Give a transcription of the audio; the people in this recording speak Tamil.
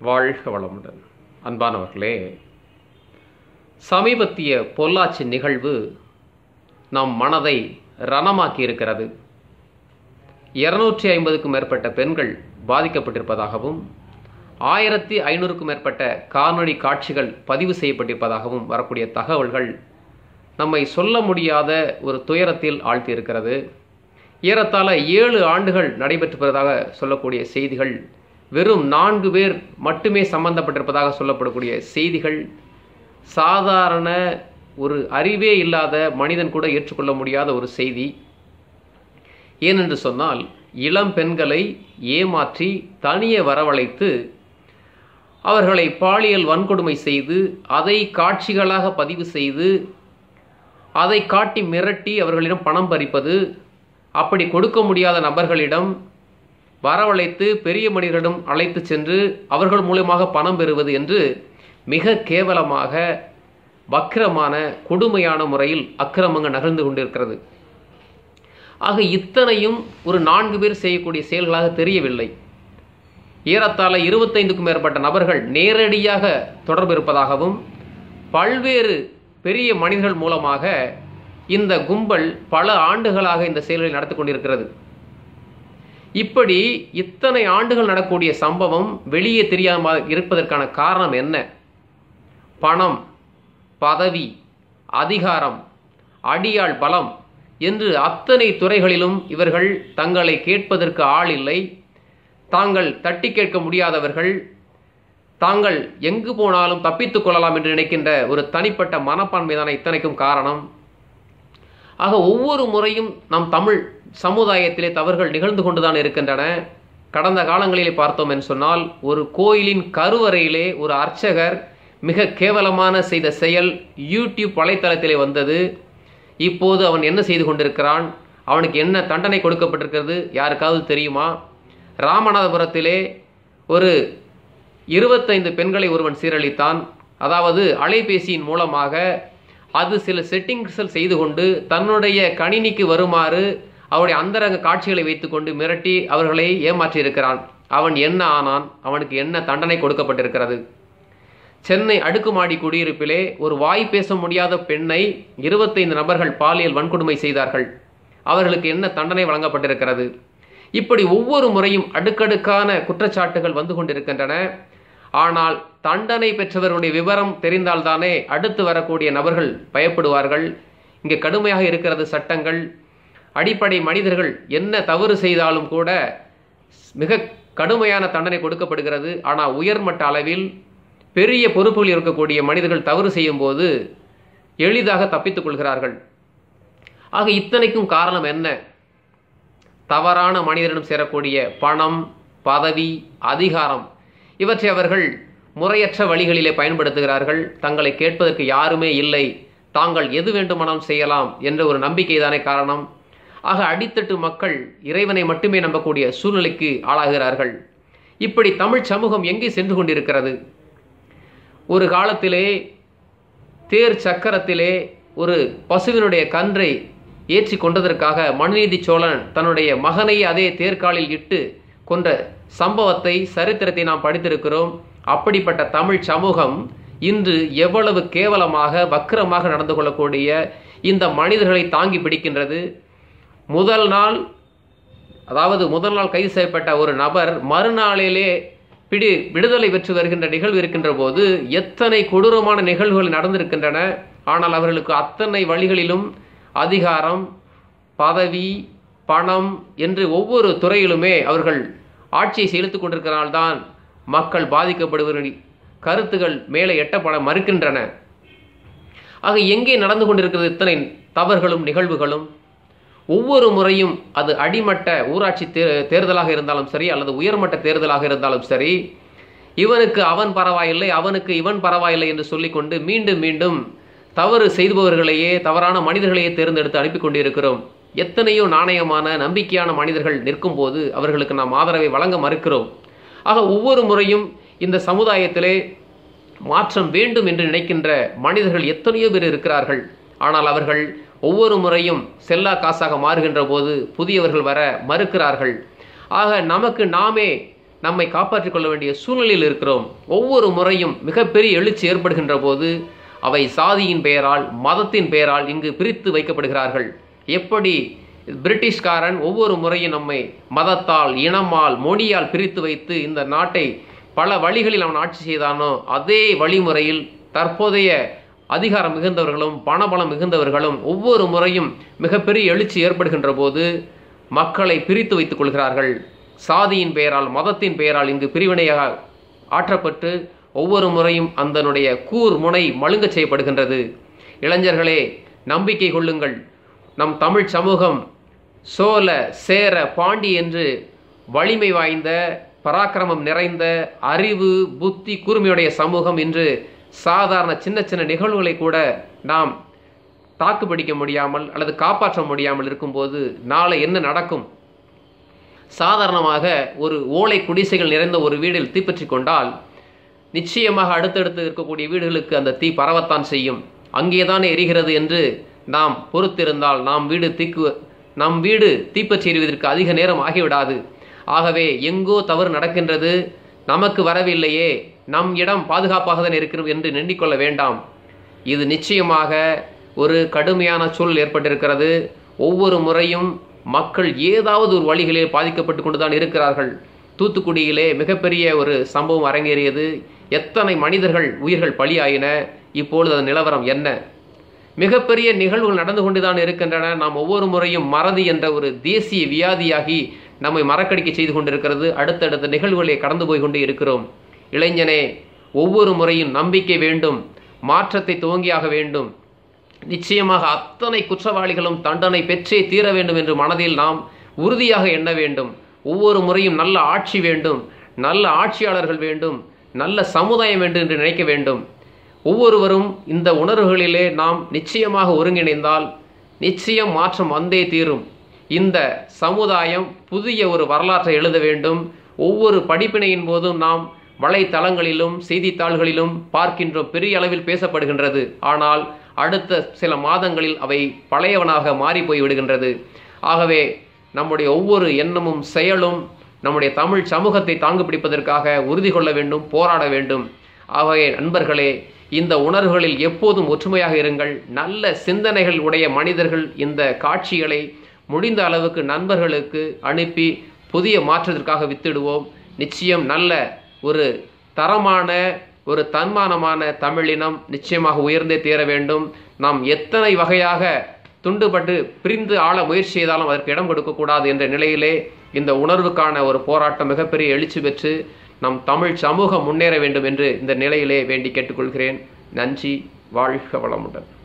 வாழ்க வளமுடன் அன்பானவர்களே சமீபத்திய பொள்ளாச்சி நிகழ்வு நம் மனதை ரணமாக்கி இருக்கிறது இருநூற்றி ஐம்பதுக்கும் மேற்பட்ட பெண்கள் பாதிக்கப்பட்டிருப்பதாகவும் ஆயிரத்தி ஐநூறுக்கும் மேற்பட்ட காணொளி காட்சிகள் பதிவு செய்யப்பட்டிருப்பதாகவும் வரக்கூடிய தகவல்கள் நம்மை சொல்ல முடியாத ஒரு துயரத்தில் ஆழ்த்தியிருக்கிறது ஏறத்தாழ ஏழு ஆண்டுகள் நடைபெற்றிருப்பதாக சொல்லக்கூடிய செய்திகள் வெறும் நான்கு பேர் மட்டுமே சம்பந்தப்பட்டிருப்பதாக சொல்லப்படக்கூடிய செய்திகள் சாதாரண ஒரு அறிவே இல்லாத மனிதன் கூட ஏற்றுக்கொள்ள முடியாத ஒரு செய்தி ஏனென்று சொன்னால் இளம் பெண்களை ஏமாற்றி தனியே வரவழைத்து அவர்களை பாலியல் வன்கொடுமை செய்து அதை காட்சிகளாக பதிவு செய்து அதை காட்டி மிரட்டி அவர்களிடம் பணம் பறிப்பது அப்படி கொடுக்க முடியாத நபர்களிடம் வரவழைத்து பெரிய மனிதர்களிடம் அழைத்து சென்று அவர்கள் மூலமாக பணம் பெறுவது என்று மிக கேவலமாக வக்கிரமான கொடுமையான முறையில் அக்கிரமங்கள் நகர்ந்து கொண்டிருக்கிறது ஆக இத்தனையும் ஒரு நான்கு பேர் செய்யக்கூடிய செயல்களாக தெரியவில்லை ஏறத்தாழ இருபத்தைந்துக்கும் மேற்பட்ட நபர்கள் நேரடியாக தொடர்பு இருப்பதாகவும் பல்வேறு பெரிய மனிதர்கள் மூலமாக இந்த கும்பல் பல ஆண்டுகளாக இந்த செயல்களை நடத்தி கொண்டிருக்கிறது இப்படி இத்தனை ஆண்டுகள் நடக்கூடிய சம்பவம் வெளியே தெரியாமல் இருப்பதற்கான காரணம் என்ன பணம் பதவி அதிகாரம் அடியாள் பலம் என்று அத்தனை துறைகளிலும் இவர்கள் தங்களை கேட்பதற்கு ஆள் இல்லை தாங்கள் தட்டி கேட்க முடியாதவர்கள் தாங்கள் எங்கு போனாலும் தப்பித்துக் கொள்ளலாம் என்று நினைக்கின்ற ஒரு தனிப்பட்ட மனப்பான்மை தானே இத்தனைக்கும் காரணம் ஆக ஒவ்வொரு முறையும் நம் தமிழ் சமுதாயத்திலே தவறுகள் நிகழ்ந்து கொண்டுதான் இருக்கின்றன கடந்த காலங்களிலே பார்த்தோம் என்று சொன்னால் ஒரு கோயிலின் கருவறையிலே ஒரு அர்ச்சகர் மிக கேவலமான செய்த செயல் யூடியூப் வலைத்தளத்திலே வந்தது இப்போது அவன் என்ன செய்து கொண்டிருக்கிறான் அவனுக்கு என்ன தண்டனை கொடுக்கப்பட்டிருக்கிறது யாருக்காவது தெரியுமா ராமநாதபுரத்திலே ஒரு இருபத்தைந்து பெண்களை ஒருவன் சீரழித்தான் அதாவது அலைபேசியின் மூலமாக அது சில செட்டிங்ஸில் செய்து கொண்டு தன்னுடைய கணினிக்கு வருமாறு அவருடைய அந்தரங்க காட்சிகளை வைத்துக்கொண்டு மிரட்டி அவர்களை ஏமாற்றியிருக்கிறான் அவன் என்ன ஆனான் அவனுக்கு என்ன தண்டனை கொடுக்கப்பட்டிருக்கிறது சென்னை அடுக்குமாடி குடியிருப்பிலே ஒரு வாய் பேச முடியாத பெண்ணை இருபத்தைந்து நபர்கள் பாலியல் வன்கொடுமை செய்தார்கள் அவர்களுக்கு என்ன தண்டனை வழங்கப்பட்டிருக்கிறது இப்படி ஒவ்வொரு முறையும் அடுக்கடுக்கான குற்றச்சாட்டுகள் வந்து கொண்டிருக்கின்றன ஆனால் தண்டனை பெற்றவர்களுடைய விவரம் தெரிந்தால்தானே அடுத்து வரக்கூடிய நபர்கள் பயப்படுவார்கள் இங்கே கடுமையாக இருக்கிறது சட்டங்கள் அடிப்படை மனிதர்கள் என்ன தவறு செய்தாலும் கூட மிக கடுமையான தண்டனை கொடுக்கப்படுகிறது ஆனால் உயர்மட்ட அளவில் பெரிய பொறுப்புகளில் இருக்கக்கூடிய மனிதர்கள் தவறு செய்யும் போது எளிதாக தப்பித்துக் கொள்கிறார்கள் ஆக இத்தனைக்கும் காரணம் என்ன தவறான மனிதரிடம் சேரக்கூடிய பணம் பதவி அதிகாரம் இவற்றை அவர்கள் முறையற்ற வழிகளிலே பயன்படுத்துகிறார்கள் தங்களை கேட்பதற்கு யாருமே இல்லை தாங்கள் எது வேண்டுமானாலும் செய்யலாம் என்ற ஒரு நம்பிக்கை தானே காரணம் ஆக அடித்தட்டு மக்கள் இறைவனை மட்டுமே நம்பக்கூடிய சூழ்நிலைக்கு ஆளாகிறார்கள் இப்படி தமிழ் சமூகம் எங்கே சென்று கொண்டிருக்கிறது ஒரு காலத்திலே தேர் சக்கரத்திலே ஒரு பசுவினுடைய கன்றை ஏற்றி கொண்டதற்காக மனுநீதி சோழன் தன்னுடைய மகனை அதே தேர்காலில் இட்டு கொன்ற சம்பவத்தை சரித்திரத்தை நாம் படித்திருக்கிறோம் அப்படிப்பட்ட தமிழ் சமூகம் இன்று எவ்வளவு கேவலமாக வக்கிரமாக நடந்து கொள்ளக்கூடிய இந்த மனிதர்களை தாங்கி பிடிக்கின்றது முதல் நாள் அதாவது முதல் நாள் கைது செய்யப்பட்ட ஒரு நபர் மறுநாளிலே பிடி விடுதலை பெற்று வருகின்ற நிகழ்வு இருக்கின்ற போது எத்தனை கொடூரமான நிகழ்வுகள் நடந்திருக்கின்றன ஆனால் அவர்களுக்கு அத்தனை வழிகளிலும் அதிகாரம் பதவி பணம் என்று ஒவ்வொரு துறையிலுமே அவர்கள் ஆட்சியை செலுத்திக் கொண்டிருக்கிறனால்தான் மக்கள் பாதிக்கப்படுவர்கள் கருத்துகள் மேலே எட்டப்பட மறுக்கின்றன ஆக எங்கே நடந்து கொண்டிருக்கிறது இத்தனை தவறுகளும் நிகழ்வுகளும் ஒவ்வொரு முறையும் அது அடிமட்ட ஊராட்சி தே தேர்தலாக இருந்தாலும் சரி அல்லது உயர்மட்ட தேர்தலாக இருந்தாலும் சரி இவனுக்கு அவன் பரவாயில்லை அவனுக்கு இவன் பரவாயில்லை என்று சொல்லிக்கொண்டு மீண்டும் மீண்டும் தவறு செய்பவர்களையே தவறான மனிதர்களையே தேர்ந்தெடுத்து அனுப்பி கொண்டிருக்கிறோம் எத்தனையோ நாணயமான நம்பிக்கையான மனிதர்கள் நிற்கும் போது அவர்களுக்கு நாம் ஆதரவை வழங்க மறுக்கிறோம் ஆக ஒவ்வொரு முறையும் இந்த சமுதாயத்திலே மாற்றம் வேண்டும் என்று நினைக்கின்ற மனிதர்கள் எத்தனையோ பேர் இருக்கிறார்கள் ஆனால் அவர்கள் ஒவ்வொரு முறையும் செல்லா காசாக மாறுகின்ற போது புதியவர்கள் வர மறுக்கிறார்கள் ஆக நமக்கு நாமே நம்மை காப்பாற்றிக் கொள்ள வேண்டிய சூழ்நிலையில் இருக்கிறோம் ஒவ்வொரு முறையும் மிகப்பெரிய எழுச்சி ஏற்படுகின்ற போது அவை சாதியின் பெயரால் மதத்தின் பெயரால் இங்கு பிரித்து வைக்கப்படுகிறார்கள் எப்படி பிரிட்டிஷ்காரன் ஒவ்வொரு முறையும் நம்மை மதத்தால் இனமால் மொழியால் பிரித்து வைத்து இந்த நாட்டை பல வழிகளில் அவன் ஆட்சி செய்தானோ அதே வழிமுறையில் தற்போதைய அதிகாரம் மிகுந்தவர்களும் பணபலம் மிகுந்தவர்களும் ஒவ்வொரு முறையும் மிகப்பெரிய எழுச்சி ஏற்படுகின்ற போது மக்களை பிரித்து வைத்துக் கொள்கிறார்கள் சாதியின் பெயரால் மதத்தின் பெயரால் இங்கு பிரிவினையாக ஆற்றப்பட்டு ஒவ்வொரு முறையும் அதனுடைய கூர் முனை மழுங்கச் செய்யப்படுகின்றது இளைஞர்களே நம்பிக்கை கொள்ளுங்கள் நம் தமிழ் சமூகம் சோழ சேர பாண்டி என்று வலிமை வாய்ந்த பராக்கிரமம் நிறைந்த அறிவு புத்தி கூர்மையுடைய சமூகம் இன்று சாதாரண சின்ன சின்ன நிகழ்வுகளை கூட நாம் தாக்கு பிடிக்க முடியாமல் அல்லது காப்பாற்ற முடியாமல் இருக்கும்போது நாளை என்ன நடக்கும் சாதாரணமாக ஒரு ஓலை குடிசைகள் நிறைந்த ஒரு வீடில் தீப்பற்றி கொண்டால் நிச்சயமாக அடுத்தடுத்து இருக்கக்கூடிய வீடுகளுக்கு அந்த தீ பரவத்தான் செய்யும் அங்கேதான் எரிகிறது என்று நாம் பொறுத்திருந்தால் நாம் வீடு தீக்கு நம் வீடு தீப்பற்றி எறிவதற்கு அதிக நேரம் ஆகிவிடாது ஆகவே எங்கோ தவறு நடக்கின்றது நமக்கு வரவில்லையே நம் இடம் பாதுகாப்பாக தான் இருக்கிறது என்று எண்ணிக்கொள்ள வேண்டாம் இது நிச்சயமாக ஒரு கடுமையான சூழல் ஏற்பட்டிருக்கிறது ஒவ்வொரு முறையும் மக்கள் ஏதாவது ஒரு வழிகளில் பாதிக்கப்பட்டு கொண்டுதான் இருக்கிறார்கள் தூத்துக்குடியிலே மிகப்பெரிய ஒரு சம்பவம் அரங்கேறியது எத்தனை மனிதர்கள் உயிர்கள் பலியாயின இப்பொழுது அதன் நிலவரம் என்ன மிகப்பெரிய நிகழ்வுகள் நடந்து கொண்டுதான் இருக்கின்றன நாம் ஒவ்வொரு முறையும் மறதி என்ற ஒரு தேசிய வியாதியாகி நம்மை மறக்கடிக்க செய்து கொண்டிருக்கிறது அடுத்தடுத்த நிகழ்வுகளை கடந்து போய் கொண்டு இருக்கிறோம் இளைஞனே ஒவ்வொரு முறையும் நம்பிக்கை வேண்டும் மாற்றத்தை துவங்கியாக வேண்டும் நிச்சயமாக அத்தனை குற்றவாளிகளும் தண்டனை பெற்றே தீர வேண்டும் என்று மனதில் நாம் உறுதியாக எண்ண வேண்டும் ஒவ்வொரு முறையும் நல்ல ஆட்சி வேண்டும் நல்ல ஆட்சியாளர்கள் வேண்டும் நல்ல சமுதாயம் வேண்டும் என்று நினைக்க வேண்டும் ஒவ்வொருவரும் இந்த உணர்வுகளிலே நாம் நிச்சயமாக ஒருங்கிணைந்தால் நிச்சயம் மாற்றம் வந்தே தீரும் இந்த சமுதாயம் புதிய ஒரு வரலாற்றை எழுத வேண்டும் ஒவ்வொரு படிப்பினையின் போதும் நாம் வலைத்தளங்களிலும் செய்தித்தாள்களிலும் பார்க்கின்றோம் பெரிய அளவில் பேசப்படுகின்றது ஆனால் அடுத்த சில மாதங்களில் அவை பழையவனாக மாறி போய் விடுகின்றது ஆகவே நம்முடைய ஒவ்வொரு எண்ணமும் செயலும் நம்முடைய தமிழ் சமூகத்தை தாங்கு பிடிப்பதற்காக உறுதி கொள்ள வேண்டும் போராட வேண்டும் ஆகவே நண்பர்களே இந்த உணர்வுகளில் எப்போதும் ஒற்றுமையாக இருங்கள் நல்ல சிந்தனைகள் உடைய மனிதர்கள் இந்த காட்சிகளை முடிந்த அளவுக்கு நண்பர்களுக்கு அனுப்பி புதிய மாற்றத்திற்காக வித்திடுவோம் நிச்சயம் நல்ல ஒரு தரமான ஒரு தன்மானமான தமிழினம் நிச்சயமாக உயர்ந்தே தீர வேண்டும் நாம் எத்தனை வகையாக துண்டுபட்டு பிரிந்து ஆள முயற்சி செய்தாலும் அதற்கு இடம் கொடுக்கக்கூடாது என்ற நிலையிலே இந்த உணர்வுக்கான ஒரு போராட்டம் மிகப்பெரிய எழுச்சி பெற்று நம் தமிழ் சமூகம் முன்னேற வேண்டும் என்று இந்த நிலையிலே வேண்டி கேட்டுக்கொள்கிறேன் நன்றி வாழ்க வளமுடன்